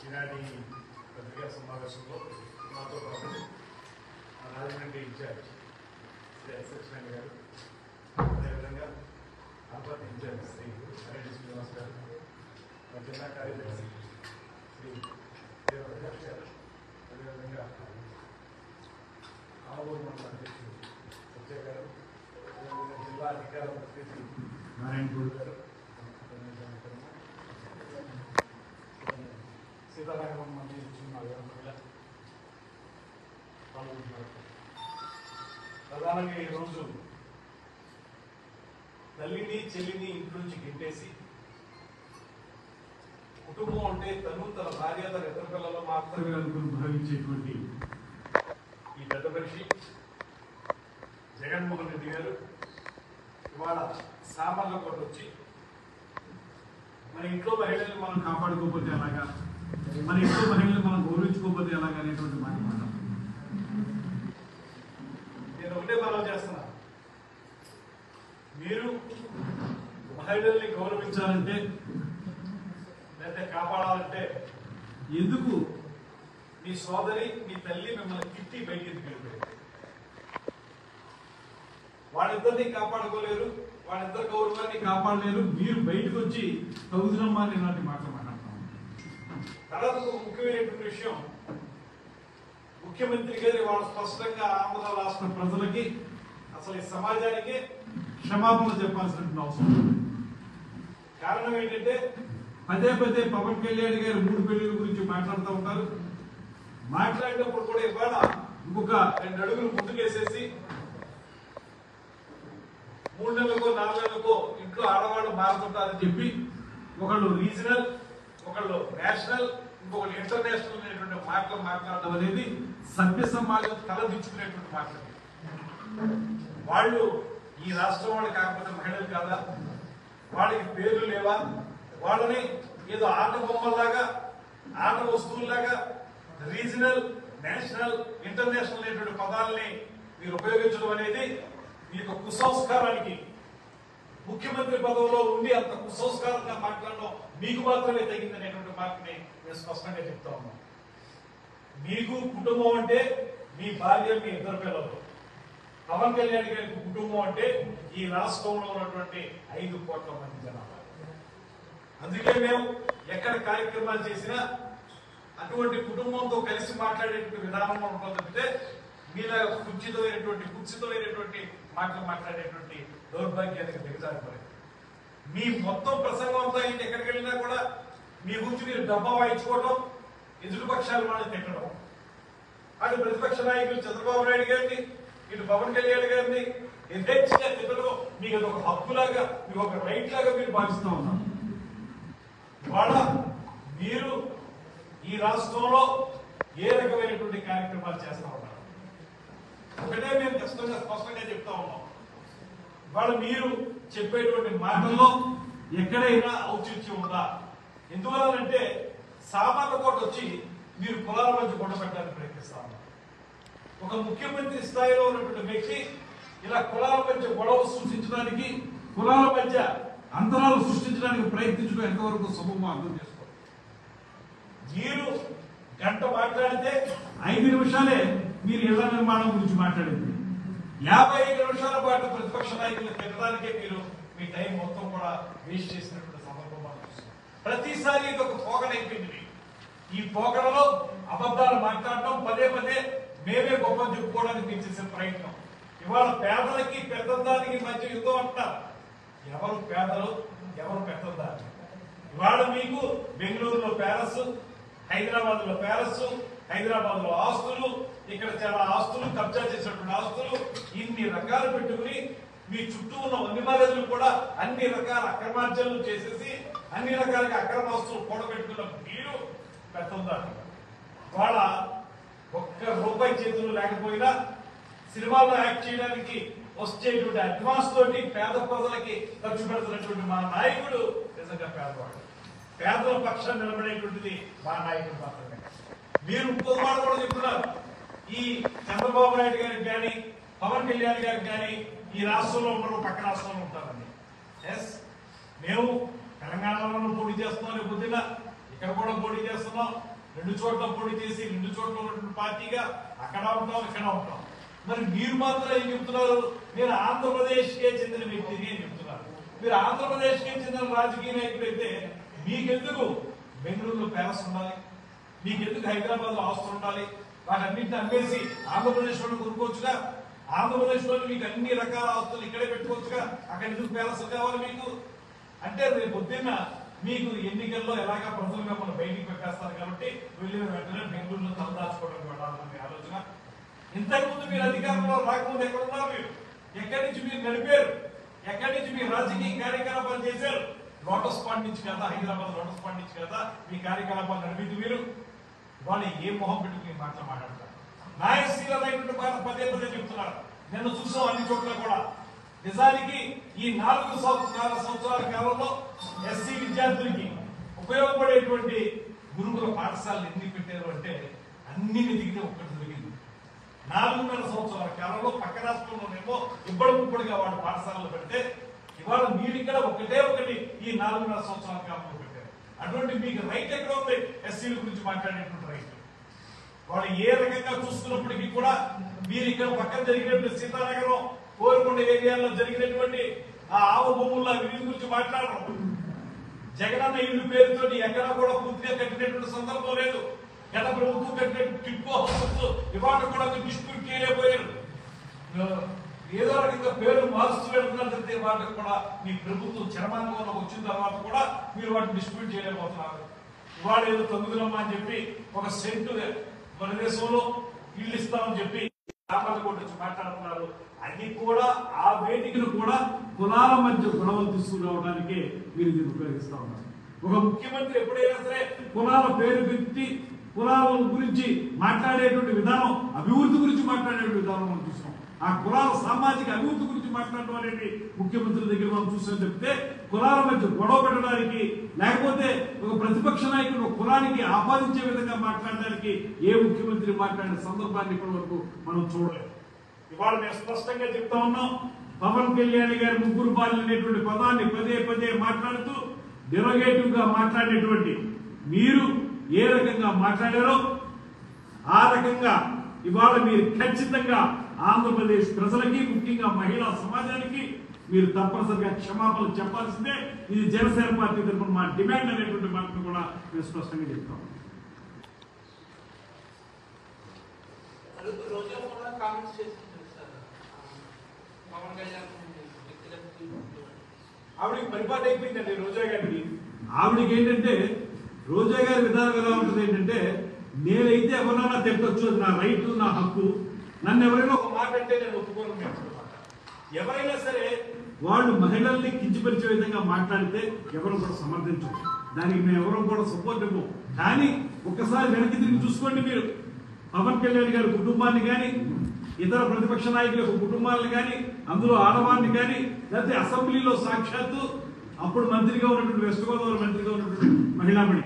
ఈనాటి పత్రికా సమావేశంలో మాతో పాటు ఆ రాజమండ్రి ఇన్ఛార్జ్ శ్రీ సత్యనారాయణ గారు అదేవిధంగా ఆపత్ ఇన్ఛార్జ్ శ్రీ హరెడ్డి శ్రీనివాస్ గారు మా జిల్లా కార్యదర్శి శ్రీ దేవప్రకాష్ గారు అదేవిధంగా ఆవూరు మండల అధ్యక్షుడు సత్య గారు అదేవిధంగా జిల్లా అధికార ప్రతినిధి నారాయణ గౌడ్ గారు సీతారామం మంది ఇచ్చిన పాల్గొంటున్నారు ప్రధానంగా ఈరోజు తల్లిని చెల్లిని ఇంటి నుంచి గింటేసి కుటుంబం అంటే తను తన భార్య తన ఇతర పిల్లలు మాత్రమే అనుకుని భావించేటువంటి ఈ పెద్ద మనిషి జగన్మోహన్ రెడ్డి గారు ఇవాళ సామాన్ల కొట్టు వచ్చి మన ఇంట్లో మహిళల్ని మనం కాపాడుకోకపోతే ఎలాగా మన ఇంట్లో మహిళల్ని మనం గౌరవించుకోకపోతే ఎలాగా అనేటువంటి మాట మాట నేను ఒకటే మనం చేస్తున్నా మీరు మహిళల్ని గౌరవించాలంటే లేకపోతే కాపాడాలంటే ఎందుకు మీ సోదరి మీ తల్లి మిమ్మల్ని తిట్టి బయటికి వెళ్ళిపోయింది వాళ్ళిద్దరిని కాపాడుకోలేరు వాళ్ళిద్దరి గౌరవాన్ని కాపాడలేరు మీరు బయటకు వచ్చి తగుదనమ్మా అని ఇలాంటి మాటలు మాట్లాడతాం తర్వాత ఒక ముఖ్యమైనటువంటి విషయం ముఖ్యమంత్రి గారి వాళ్ళు స్పష్టంగా ఆంధ్ర రాష్ట్ర ప్రజలకి అసలు ఈ సమాజానికి క్షమాపణ చెప్పాల్సినటువంటి అవసరం ఉంది. కారణం ఏంటంటే పదే పదే పవన్ కళ్యాణ్ గారు మూడు పెళ్లిల గురించి మాట్లాడుతూ ఉంటారు మాట్లాడినప్పుడు కూడా ఇవాళ ఇంకొక రెండు అడుగులు ముందుకేసేసి మూడు నెలలకో నాలుగు నెలలకో ఇంట్లో ఆడవాళ్ళు మారుతుంటారని చెప్పి ఒకళ్ళు రీజనల్ ఒకళ్ళు నేషనల్ ఇంకొకళ్ళు ఇంటర్నేషనల్ అనేటువంటి మాటలు మాట్లాడడం అనేది సభ్య సమాజం తలదించుకునేటువంటి మాటలు వాళ్ళు ఈ రాష్ట్రం వాళ్ళు కాకపోతే మహిళలు కాదా వాళ్ళకి పేర్లు లేవా వాళ్ళని ఏదో ఆట బొమ్మల్లాగా ఆట వస్తువుల్లాగా రీజనల్ నేషనల్ ఇంటర్నేషనల్ అనేటువంటి పదాలని మీరు ఉపయోగించడం అనేది మీ యొక్క కుసంస్కారానికి ముఖ్యమంత్రి పదవిలో ఉండి అంత కుసంస్కారంగా మాట్లాడడం మీకు మాత్రమే తగిందనేటువంటి మాటని నేను స్పష్టంగా చెప్తా ఉన్నాను మీకు కుటుంబం అంటే మీ భార్య మీ ఇద్దరు పిల్లలు పవన్ కళ్యాణ్ గారికి కుటుంబం అంటే ఈ రాష్ట్రంలో ఉన్నటువంటి ఐదు కోట్ల మంది జనాభా అందుకే మేము ఎక్కడ కార్యక్రమాలు చేసినా అటువంటి కుటుంబంతో కలిసి మాట్లాడేటువంటి విధానం ఉంటుంది తప్పితే మీలా కుచితమైనటువంటి కుచితమైనటువంటి మాటలు మాట్లాడేటువంటి దౌర్భాగ్యానికి దిగజారిపోలేదు మీ మొత్తం ప్రసంగం అంతా ఏంటి ఎక్కడికి వెళ్ళినా కూడా మీ గురించి మీరు డబ్బా వాయించుకోవడం ఎదురు పక్షాలు వాళ్ళని తిట్టడం అటు ప్రతిపక్ష నాయకులు చంద్రబాబు నాయుడు గారిని ఇటు పవన్ కళ్యాణ్ గారిని యథేచ్ఛగా తిట్టడం మీకు అది ఒక హక్కులాగా మీకు ఒక రైట్ లాగా మీరు భావిస్తూ ఉన్నారు ఇవాళ మీరు ఈ రాష్ట్రంలో ఏ రకమైనటువంటి కార్యక్రమాలు చేస్తా ఉన్నారు ఒకటే మేము ఖచ్చితంగా స్పష్టంగా చెప్తా ఉన్నాం ఇవాళ మీరు చెప్పేటువంటి మాటల్లో ఎక్కడైనా ఔచిత్యం ఉందా ఎందువలనంటే సామాన్య కోట వచ్చి మీరు కులాల మధ్య గొడవ పెట్టడానికి ప్రయత్నిస్తా ఉన్నారు ఒక ముఖ్యమంత్రి స్థాయిలో ఉన్నటువంటి వ్యక్తి ఇలా కులాల మధ్య గొడవ సృష్టించడానికి కులాల మధ్య అంతరాలు సృష్టించడానికి ప్రయత్నించడం ఎంతవరకు సులభమో అర్థం చేసుకోండి మీరు గంట మాట్లాడితే ఐదు నిమిషాలే మీరు ఇళ్ల నిర్మాణం గురించి మాట్లాడింది యాభై ఐదు నిమిషాల పాటు ప్రతిపక్ష నాయకులు తిట్టడానికే మీరు మీ టైం మొత్తం కూడా వేస్ట్ చేసినటువంటి సందర్భం మనం చూస్తున్నాం ప్రతిసారి ఇది ఒక పోకడ అయిపోయింది మీకు. ఈ పోకడలో అబద్ధాలు మాట్లాడటం పదే పదే మేమే గొప్ప చెప్పుకోవడానికి మీరు చేసే ప్రయత్నం ఇవాళ పేదలకి పెద్దదానికి మధ్య యుద్ధం అంటారు ఎవరు పేదలు ఎవరు పెద్దదారు ఇవాళ మీకు బెంగళూరులో ప్యాలెస్ హైదరాబాద్ లో ప్యాలెస్ హైదరాబాద్ లో ఆస్తులు ఇక్కడ చాలా ఆస్తులు కబ్జా చేసినటువంటి ఆస్తులు ఇన్ని రకాలు పెట్టుకుని మీ చుట్టూ ఉన్న వన్యమాలయాలు కూడా అన్ని రకాల అక్రమార్జనలు చేసేసి అన్ని రకాలుగా అక్రమ ఆస్తులు కూడబెట్టుకున్న మీరు పెద్దదారు వాళ్ళ ఒక్క రూపాయి చేతులు లేకపోయినా సినిమాల్లో యాక్ట్ చేయడానికి వచ్చేటువంటి అడ్వాన్స్ తోటి పేద ప్రజలకి ఖర్చు పెడుతున్నటువంటి మా నాయకుడు నిజంగా పేదవాడు పేదల పక్షాన్ని నిలబడేటువంటిది మా నాయకుడు మాత్రమే మీరు ఇంకొక మాట కూడా చెప్తున్నారు ఈ చంద్రబాబు నాయుడు గారికి కానీ పవన్ కళ్యాణ్ గారికి కానీ ఈ రాష్ట్రంలో ఉండరు పక్క రాష్ట్రంలో ఉంటారని ఎస్ మేము తెలంగాణలో పోటీ చేస్తున్నాం రేపు పొద్దున్న ఇక్కడ కూడా పోటీ చేస్తున్నాం రెండు చోట్ల పోటీ చేసి రెండు చోట్ల ఉన్నటువంటి పార్టీగా అక్కడ ఉంటాం ఇక్కడ ఉంటాం మరి మీరు మాత్రం ఏం చెప్తున్నారు నేను ఆంధ్రప్రదేశ్ కే చెందిన వ్యక్తిని అని చెప్తున్నారు మీరు ఆంధ్రప్రదేశ్ కే చెందిన రాజకీయ నాయకుడు అయితే మీకెందుకు బెంగళూరులో ప్యాలెస్ ఉండాలి మీకెందుకు హైదరాబాద్ లో ఆస్తులు ఉండాలి వాటన్నింటిని అమ్మేసి ఆంధ్రప్రదేశ్ లో కొనుక్కోవచ్చుగా ఆంధ్రప్రదేశ్ లో మీకు అన్ని రకాల ఆస్తులు ఇక్కడే పెట్టుకోవచ్చుగా అక్కడ ఎందుకు ప్యాలెస్ కావాలి మీకు అంటే రేపు పొద్దున్న మీకు ఎన్నికల్లో ఎలాగా ప్రజలు మిమ్మల్ని బయటికి పెట్టేస్తారు కాబట్టి వెళ్ళిన వెంటనే బెంగళూరులో తలదాచుకోవడానికి వెళ్ళాలని మీ ఆలోచన ఇంతకుముందు మీరు అధికారంలో రాకముందు ఎక్కడ ఉన్నారు మీరు ఎక్కడి నుంచి మీరు నడిపారు ఎక్కడి నుంచి మీరు రాజకీయ కార్యకలాపాలు చేశారు లోటస్ పాండ్ నుంచి కదా హైదరాబాద్ లోటస్ పాండ్ నుంచి కదా మీ కార్యకలాపాలు నడిపింది మీరు వాళ్ళు ఏ మొహం పెట్టి మీరు మాటలు మాట్లాడతారు నాయశీలమైనటువంటి మాట పదే పదే చెప్తున్నారు నిన్న చూసాం అన్ని చోట్ల కూడా నిజానికి ఈ నాలుగు సంవత్సరాల సంవత్సరాల కాలంలో ఎస్సీ విద్యార్థులకి ఉపయోగపడేటువంటి గురుకుల పాఠశాలలు ఎన్ని పెట్టారు అంటే అన్ని వెతికితే ఒక్కటి దొరికింది నాలుగున్నర సంవత్సరాల కాలంలో పక్క రాష్ట్రంలోనేమో ఇబ్బడి ముప్పడిగా వాడు పాఠశాలలు పెడితే ఇవాళ మీరు ఇక్కడ ఒకటే ఒకటి ఈ నాలుగున్నర సంవత్సరాల కాలంలో పెట్టారు అటువంటి మీకు రైట్ ఎక్కడ ఉంది ఎస్సీల గురించి మాట్లాడేటువంటి రైట్ వాళ్ళు ఏ రకంగా చూస్తున్నప్పటికీ కూడా మీరు ఇక్కడ పక్కన జరిగినటువంటి సీతానగరం కోరుకొండ ఏరియాలో జరిగినటువంటి ఆ ఆవ భూముల వీరి గురించి మాట్లాడరు జగనన్న ఇల్లు పేరుతో ఎక్కడా కూడా పూర్తిగా కట్టినటువంటి సందర్భం లేదు గత ప్రభుత్వం కట్టినటువంటి టిప్పో హౌసెస్ ఇవాళ కూడా డిస్ట్రిబ్యూట్ చేయలేకపోయారు ఏదో రకంగా పేరు మారుస్తూ వెళ్తున్నారు తప్పితే వాటికి కూడా మీ ప్రభుత్వం చరమాంగంలో వచ్చిన తర్వాత కూడా మీరు వాటిని డిస్ట్రిబ్యూట్ చేయలేకపోతున్నారు ఇవాళ ఏదో తొమ్మిదిలమ్మ అని చెప్పి ఒక సెంటు మన దేశంలో ఇల్లు ఇస్తామని చెప్పి రామన్న కూడా వచ్చి మాట్లాడుతున్నారు అది కూడా ఆ వేదికను కూడా కులాల మధ్య గొడవలు తీసుకురావడానికి మీరు దీన్ని ఉపయోగిస్తా ఉన్నారు ఒక ముఖ్యమంత్రి ఎప్పుడైనా సరే కులాల పేరు పెట్టి కులాల గురించి మాట్లాడేటువంటి విధానం అభివృద్ధి గురించి మాట్లాడేటువంటి విధానం మనం చూస్తాం ఆ కులాల సామాజిక అభివృద్ధి గురించి మాట్లాడడం అనేది ముఖ్యమంత్రి దగ్గర మనం చూసాం చెప్తే కులాల మధ్య గొడవ పెట్టడానికి లేకపోతే ఒక ప్రతిపక్ష నాయకుడు ఒక కులానికి ఆపాదించే విధంగా మాట్లాడడానికి ఏ ముఖ్యమంత్రి మాట్లాడిన సందర్భాన్ని ఇప్పటి వరకు మనం చూడలేదు ఇవాళ మేము స్పష్టంగా చెప్తా ఉన్నాం పవన్ కళ్యాణ్ గారి ముగ్గురు బాలు అనేటువంటి పదాన్ని పదే పదే మాట్లాడుతూ డెరోగేటివ్ గా మాట్లాడేటువంటి మీరు ఏ రకంగా మాట్లాడారో ఆ రకంగా ఇవాళ మీరు ఖచ్చితంగా ఆంధ్రప్రదేశ్ ప్రజలకి ముఖ్యంగా మహిళా సమాజానికి మీరు తప్పనిసరిగా క్షమాపణ చెప్పాల్సిందే ఇది జనసేన పార్టీ తరఫున మా డిమాండ్ అనేటువంటి మాటను కూడా మేము స్పష్టంగా చెప్తాం రోజా కూడా కామెంట్స్ చేసింది సార్ పవన్ కళ్యాణ్ వ్యక్తిగత తీర్పు. ఆవిడకి పరిపాటి అయిపోయిందండి రోజా గారికి ఆవిడకి ఏంటంటే రోజా గారి విధానం ఎలా ఉంటుంది ఏంటంటే నేనైతే ఎవరైనా తిట్టొచ్చు అది నా రైట్ నా హక్కు నన్ను ఎవరైనా ఒక మాట అంటే నేను ఒప్పుకోను అని చెప్తున్నమాట. ఎవరైనా సరే వాళ్ళు మహిళల్ని కించపరిచే విధంగా మాట్లాడితే ఎవరు కూడా సమర్థించరు దానికి మేము ఎవరు కూడా సపోర్ట్ ఇవ్వం కానీ ఒక్కసారి వెనక్కి తిరిగి చూసుకోండి మీరు పవన్ కళ్యాణ్ గారి కుటుంబాన్ని కానీ ఇతర ప్రతిపక్ష నాయకుల యొక్క కుటుంబాలను కానీ అందులో ఆడవారిని కానీ లేకపోతే అసెంబ్లీలో సాక్షాత్తు అప్పుడు మంత్రిగా ఉన్నటువంటి వెస్ట్ గోదావరి మంత్రిగా ఉన్నటువంటి మహిళామణి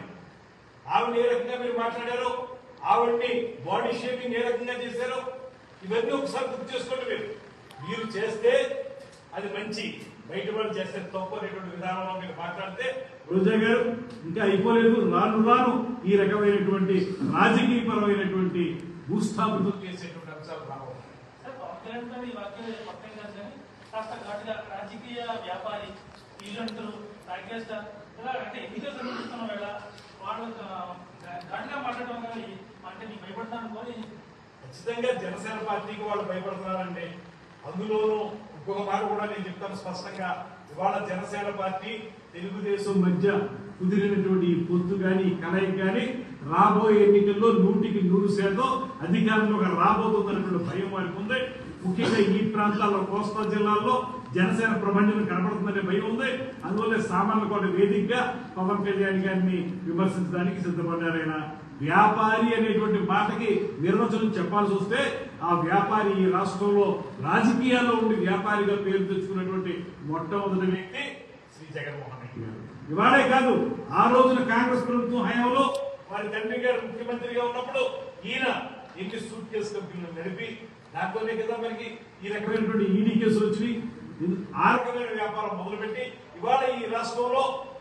ఆవిడ ఏ రకంగా మీరు మాట్లాడారో ఆవిడ్ని బాడీ షేపింగ్ ఏ రకంగా చేశారో ఇవన్నీ ఒకసారి గుర్తు చేసుకోండి మీరు మీరు చేస్తే అది మంచి బయట వాళ్ళు చేస్తే తప్పు అనేటువంటి విధానంలో మీరు మాట్లాడితే రోజా గారు ఇంకా అయిపోలేదు రాను రాను ఈ రకమైనటువంటి రాజకీయ పరమైనటువంటి భూస్థాపితం చేసేటువంటి అంశాలు రావాలి సార్ పవన్ కళ్యాణ్ గారు ఈ వాక్యం పక్కన కాదు కానీ కాస్త ఘాటుగా రాజకీయ వ్యాపారి ఈలంటరు రాకేస్తారు ఇలా అంటే ఎన్నికలు సమీపిస్తున్న వేళ వాళ్ళు ఆ, ఘాటుగా మాట్లాడడం కానీ అంటే నీకు భయపడతాను అనుకోని ఖచ్చితంగా జనసేన పార్టీకి వాళ్ళు భయపడుతున్నారండి అందులోనూ ఇంకొక మాట కూడా నేను చెప్తాను స్పష్టంగా ఇవాళ జనసేన పార్టీ తెలుగుదేశం మధ్య కుదిరినటువంటి ఈ పొత్తు కానీ కలయిక కానీ రాబోయే ఎన్నికల్లో నూటికి నూరు శాతం అధికారంలోకి రాబోతుందన్నటువంటి భయం వారికి ఉంది ముఖ్యంగా ఈ ప్రాంతాల్లో కోస్తా జిల్లాల్లో జనసేన ప్రభంజనం కనబడుతుందనే భయం ఉంది అందువల్ల సామాన్య కోట వేదికగా పవన్ కళ్యాణ్ గారిని విమర్శించడానికి సిద్ధపడ్డారైనా వ్యాపారి అనేటువంటి మాటకి నిర్వచనం చెప్పాల్సి వస్తే ఆ వ్యాపారి ఈ రాష్ట్రంలో రాజకీయాల్లో ఉండి వ్యాపారిగా పేరు తెచ్చుకున్నటువంటి మొట్టమొదటి వ్యక్తి శ్రీ జగన్మోహన్ రెడ్డి గారు ఇవాళే కాదు ఆ రోజున కాంగ్రెస్ ప్రభుత్వం హయాంలో వారి తండ్రి గారు ముఖ్యమంత్రిగా ఉన్నప్పుడు ఈయన ఎన్ని సూట్ కేసు కంపెనీలు నడిపి దాంట్లోనే కదా మనకి ఈ రకమైనటువంటి ఈడీ కేసులు వచ్చినాయి ఆ రకమైన వ్యాపారం మొదలుపెట్టి ఇవాళ ఈ రాష్ట్రంలో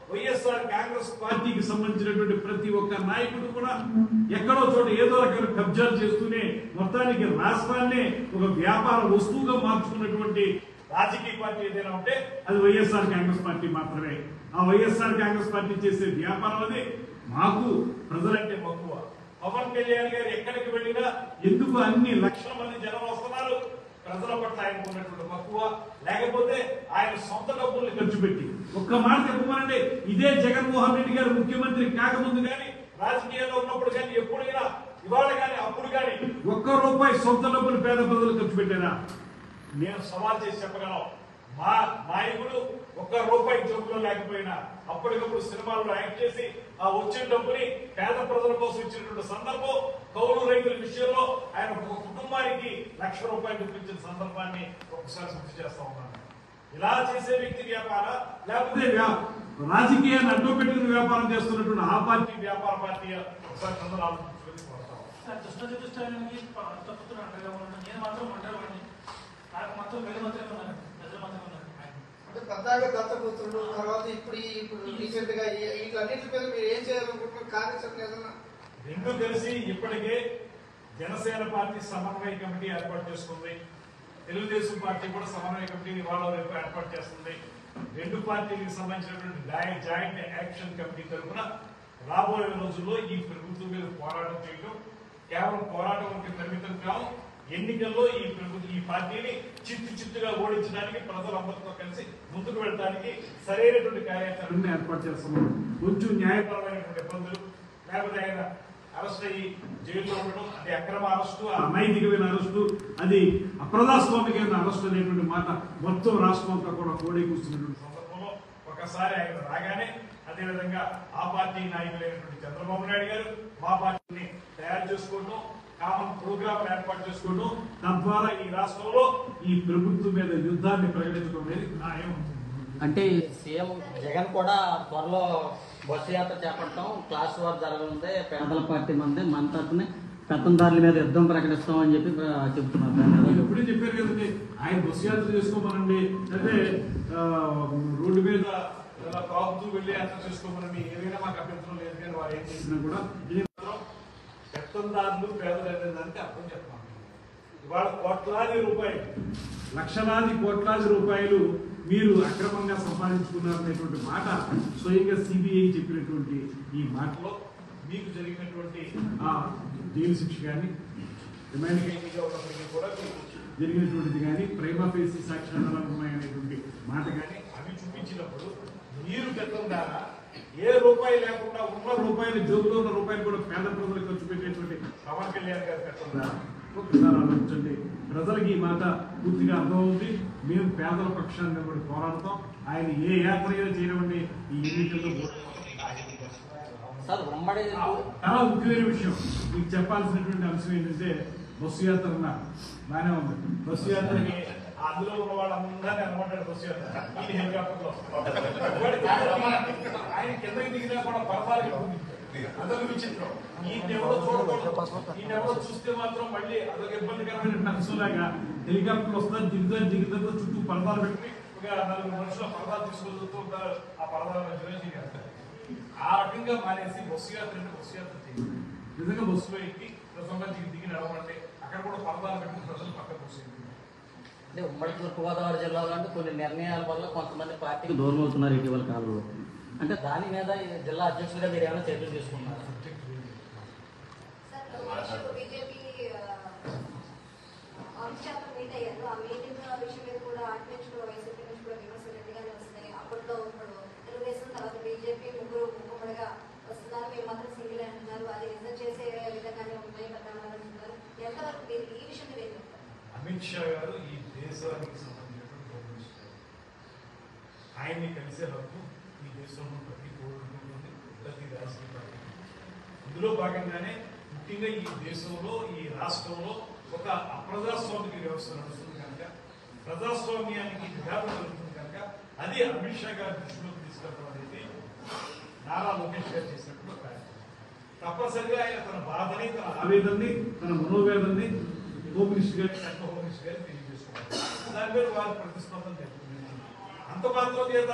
వైఎస్ఆర్ కాంగ్రెస్ పార్టీకి సంబంధించినటువంటి ప్రతి ఒక్క నాయకుడు కూడా ఎక్కడో చోట ఏదో రకమైన కబ్జాలు చేస్తూనే మొత్తానికి రాష్ట్రాన్ని ఒక వ్యాపార వస్తువుగా మార్చుకున్నటువంటి రాజకీయ పార్టీ ఏదైనా ఉంటే అది వైఎస్ఆర్ కాంగ్రెస్ పార్టీ మాత్రమే ఆ వైఎస్ఆర్ కాంగ్రెస్ పార్టీ చేసే వ్యాపారం అది మాకు ప్రజలంటే మక్కువ పవన్ కళ్యాణ్ గారు ఎక్కడికి వెళ్ళినా ఎందుకు అన్ని లక్షల మంది జనం వస్తున్నారు ప్రజల పట్ల ఆయనకు ఉన్నటువంటి మక్కువ లేకపోతే ఆయన సొంత డబ్బుల్ని ఖర్చు పెట్టి ఒక్క మాట చెప్పమనండి ఇదే జగన్మోహన్ రెడ్డి గారు ముఖ్యమంత్రి కాకముందు కానీ రాజకీయాల్లో ఉన్నప్పుడు కానీ ఎప్పుడైనా ఇవాళ కానీ అప్పుడు కానీ ఒక్క రూపాయి సొంత డబ్బులు పేద ప్రజలు ఖర్చు పెట్టారా నేను సవాల్ చేసి చెప్పగలను మా నాయకుడు ఒక్క రూపాయి జోబులో లేకపోయినా అప్పటికప్పుడు సినిమాల్లో యాక్ట్ చేసి ఆ వచ్చిన డబ్బుని పేద ప్రజల కోసం ఇచ్చినటువంటి సందర్భం కౌలు రైతుల విషయంలో ఆయన ఒక కుటుంబానికి లక్ష రూపాయలు చూపించిన సందర్భాన్ని ఒకసారి గుర్తు చేస్తా ఉన్నాను ఇలా చేసే వ్యక్తి వ్యాపార లేకపోతే వ్యా- రాజకీయాన్ని అడ్డు పెట్టుకుని వ్యాపారం చేస్తున్నటువంటి ఆ పార్టీ వ్యాపార పార్టీ ఒకసారి అందరూ ఆలోచించుకొని కొడతాం సార్ దుష్ట చతుష్టయానికి తప్పుతున్న అండగా ఉన్నాను నేను మాత్రం అంటారు నాకు మాత్రం ప్రజలు మాత్రమే ఉన్నారు ప్రజలు మాత్రమే ఉన్నారు అంటే పెద్దగా దత్తపుత్రుడు తర్వాత ఇప్పుడు ఈ- ఇప్పుడు రీసెంట్ గా ఈ- వీటన్నిటి మీద మీరు ఏం చేయాలనుకుంటున్నారు కార్యాచరణ ఏదన్నా రెండు కలిసి ఇప్పటికే జనసేన పార్టీ సమన్వయ కమిటీ ఏర్పాటు చేసుకుంది తెలుగుదేశం పార్టీ కూడా సమన్వయ కమిటీని వాళ్ళ రేపు ఏర్పాటు చేస్తుంది రెండు పార్టీలకు సంబంధించినటువంటి జాయి- జాయింట్ యాక్షన్ కమిటీ తరఫున రాబోయే రోజుల్లో ఈ ప్రభుత్వం మీద పోరాటం చేయడం కేవలం పోరాటం వరకు పరిమితం కావు ఎన్నికల్లో ఈ ప్రభుత్వం ఈ పార్టీని చిత్తు చిత్తుగా ఓడించడానికి ప్రజలందరితో కలిసి ముందుకు వెళ్ళడానికి సరైనటువంటి కార్యాచరణ ఏర్పాటు చేస్తున్నాం కొంచెం న్యాయపరమైనటువంటి ఇబ్బందులు లేకపోతే ఆయన అరెస్ట్ అయ్యి జైల్లో ఉండడం అది అక్రమ అరెస్టు అనైతికమైన అరెస్టు అది అప్రజాస్వామికమైన అరెస్టు అనేటువంటి మాట మొత్తం రాష్ట్రం అంతా కూడా కోడి కూస్తున్నటువంటి సందర్భంలో ఒకసారి ఆయన రాగానే అదేవిధంగా ఆ పార్టీ నాయకులైనటువంటి చంద్రబాబు నాయుడు గారు మా పార్టీని తయారు చేసుకోవడం కామన్ ప్రోగ్రామ్ ఏర్పాటు చేసుకోవడం తద్వారా ఈ రాష్ట్రంలో ఈ ప్రభుత్వం మీద యుద్ధాన్ని ప్రకటించడం అనేది న్యాయం అంటే సీఎం జగన్ కూడా త్వరలో బస్సు యాత్ర చేపట్టడం క్లాస్ వార్ జరగనుంది పేదల పార్టీ మంది మన తరపున పెత్తందారుల మీద యుద్ధం ప్రకటిస్తాం అని చెప్పి ఆ, చెప్తున్నారు దాని మీద నేను ఎప్పుడే చెప్పారు కదండి ఆయన బస్సు యాత్ర చేసుకోమనండి అంటే ఆ, రోడ్డు మీద ఇలా తాగుతూ వెళ్ళి యాత్ర చేసుకోమనండి ఏదైనా మాకు అభ్యంతరం లేదు కానీ వారు ఏం చేసినా కూడా ఇది మాత్రం పెత్తందారులు పేదలు అనే దానికి అర్థం చెప్పాలి ఇవాళ కోట్లాది రూపాయలు లక్షలాది కోట్లాది రూపాయలు మీరు అక్రమంగా సంపాదించుకున్నారనేటువంటి మాట స్వయంగా సిబిఐ చెప్పినటువంటి ఈ మాటలో మీకు జరిగినటువంటి ఆ జైలు శిక్ష కానీ రిమాండ్ ఖైదీగా ఉన్నప్పటికీ కూడా మీకు జరిగినటువంటిది కానీ ప్రైమా ఫేసి సాక్ష్యాధారాలు ఉన్నాయనేటువంటి మాట కానీ అవి చూపించినప్పుడు మీరు గతం ద్వారా ఏ రూపాయి లేకుండా ఉన్న రూపాయలు జోబులో ఉన్న రూపాయలు కూడా పేద ప్రజలకు ఖర్చు పెట్టేటువంటి పవన్ కళ్యాణ్ గారి గతం ద్వారా ఒకసారి ఆలోచించండి ప్రజలకి ఈ మాట పూర్తిగా అర్థమవుతుంది మేము పేదల పక్షాన్ని నిలబడి పోరాడతాం ఆయన ఏ యాత్ర అయినా చేయనివ్వండి ఈ ఎన్నికల్లో సార్ ఉమ్మడి చాలా ముఖ్యమైన విషయం మీకు చెప్పాల్సినటువంటి అంశం ఏంటంటే బస్సు యాత్ర అన్నారు బాగానే ఉంది బస్సు యాత్రకి అందులో ఉన్న వాళ్ళందరినీ అనమంటాడు బస్సు యాత్ర ఈ హెలికాప్టర్ లో వాడికి ఆయన కిందకి దిగినా కూడా పరదాలు అదొక విచిత్రం ఈ ఎవరో చూడకూడదు ఈ ఎవరో చూస్తే మాత్రం మళ్ళీ అదొక ఇబ్బందికరమైన అంశంలాగా హెలికాప్టర్ వస్తారు దిగుతారు దిగుతారు చుట్టూ పరదాలు పెట్టి ఒక నలుగురు మనుషులు ఆ పరదాలు తీసుకొస్తూ ఉంటారు ఆ పరదాల మధ్యలో చేస్తారు ఆ రకంగా మానేసి బస్సు యాత్ర అంటే బస్సు యాత్ర చేయాలి నిజంగా బస్సులో ఎక్కి ప్రజల్లో దిగి దిగి నడవండి అక్కడ కూడా పరదాలు పెట్టి ప్రజలు పక్క బస్సు అంటే ఉమ్మడి తూర్పుగోదావరి జిల్లాలో అంటే కొన్ని నిర్ణయాల వల్ల కొంతమంది పార్టీకి దూరం అవుతున్నారు ఇటీవల కాలంలో అంటే దాని మీద ఈ జిల్లా అధ్యక్షుడిగా మీరు ఏమైనా చర్యలు తీసుకున్నారు sir BJP Amit Shah meet అయ్యారు ఆ మీటింగ్ విషయం మీద కూడా అటు నుంచి కూడా వైసీపీ నుంచి కూడా విమర్శలు గట్టిగానే వస్తున్నాయి అప్పట్లో ఇప్పుడు తెలుగుదేశం తర్వాత బీజేపీ ముగ్గురు ముగ్గురుగా వస్తున్నారు మీరు మాత్రం సింగిల్ అంటున్నారు అది నిజం చేసే విధంగానే ఉన్నాయి పరిణామాలు అంటున్నారు ఎంతవరకు మీరు ఈ విషయం మీద ఏం చెప్తారు అమిత్ షా గారు ఈ దేశానికి సంబంధించినటువంటి హోమ్ మినిస్టర్ ఆయన్ని కలిసే హక్కు ఈ దేశంలో ప్రతి పౌరుడికి ఉంటుంది ప్రతి రాజకీయ పార్టీ ఇందులో భాగంగానే ముఖ్యంగా ఈ దేశంలో ఈ రాష్ట్రంలో ఒక అప్రజాస్వామిక వ్యవస్థ నడుస్తుంది కనుక ప్రజాస్వామ్యానికి విఘాతం జరుగుతుంది కనుక అది అమిత్ షా గారి దృష్టిలోకి తీసుకెళ్ళడం అనేది నారా లోకేష్ గారు చేసినప్పుడు ప్రయత్నం తప్పనిసరిగా ఆయన తన బాధని తన ఆవేదనని తన మనోవేదనని హోమ్ మినిస్టర్ గారి సెంట్రల్ హోమ్ మినిస్టర్ గారికి తెలియజేసుకున్నారు దాని మీద వారి ప్రతిస్పందన తెలుపుతుంది అంత మాత్రం చేత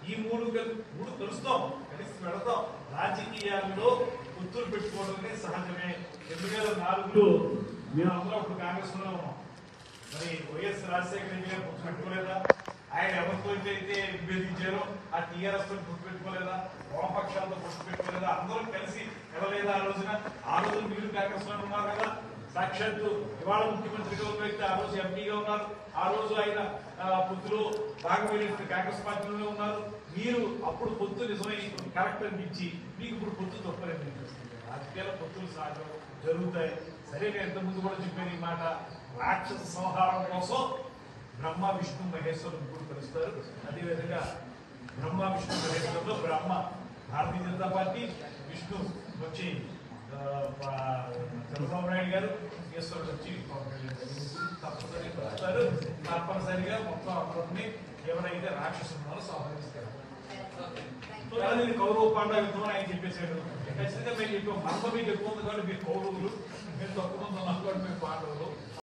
ఈ మూడు కల్- మూడు కలుస్తాం కలిసి పెడతాం రాజకీయాల్లో పొత్తులు పెట్టుకోవడం అనేది సహజమే రెండు వేల నాలుగులో మేము అందరం అప్పుడు కాంగ్రెస్ లోనే ఉన్నాం మరి వైఎస్ రాజశేఖర రెడ్డి గారు పొత్తు పెట్టుకోలేదా ఆయన ఎవరితో అయితే విభేదించారో ఆ టీఆర్ఎస్ తో పొత్తు పెట్టుకోలేదా వామపక్షాలతో పొత్తు పెట్టుకోలేదా అందరం కలిసి వెళ్ళలేదా ఆ రోజున ఆ రోజు మీరు కాంగ్రెస్ లో ఉన్నారు కదా సాక్షాత్తు ఇవాళ ముఖ్యమంత్రిగా ఉన్న వ్యక్తి ఆ రోజు ఎంపీగా ఉన్నారు ఆ రోజు ఆయన ఆ, పొత్తులో భాగమైన కాంగ్రెస్ పార్టీలోనే ఉన్నారు మీరు అప్పుడు పొత్తు నిజమై కరెక్ట్ అనిపించి మీకు ఇప్పుడు పొత్తు తప్పలేదు అనిపిస్తుంది రాజకీయాల పొత్తులు సాగం జరుగుతాయి సరే నేను ఇంత ముందు కూడా చెప్పాను ఈ మాట రాక్షస సంహారం కోసం బ్రహ్మ విష్ణు మహేశ్వరులు ముగ్గురు కలుస్తారు అదేవిధంగా బ్రహ్మ విష్ణు మహేశ్వరులో బ్రహ్మ భారతీయ జనతా పార్టీ విష్ణు వచ్చి ఆ, పా- చంద్రబాబు నాయుడు గారు ఈశ్వరుడు వచ్చి పవన్ కళ్యాణ్ గారు. ముగ్గురు తప్పనిసరిగా కలుస్తారు తప్పనిసరిగా మొత్తం అందరినీ ఎవరైతే రాక్షసులు ఉన్నారో సంహరిస్తారు కానీ ఇది కౌరవ పాండవ యుద్ధం అని ఆయన చెప్పేశాడు ఖచ్చితంగా మేము చెప్పాం మర్మ మీకు ఎక్కువ ఉంది కాబట్టి మీరు కౌరవులు మీరు తక్కువ మంది ఉన్నారు కాబట్టి మీరు పాండవులు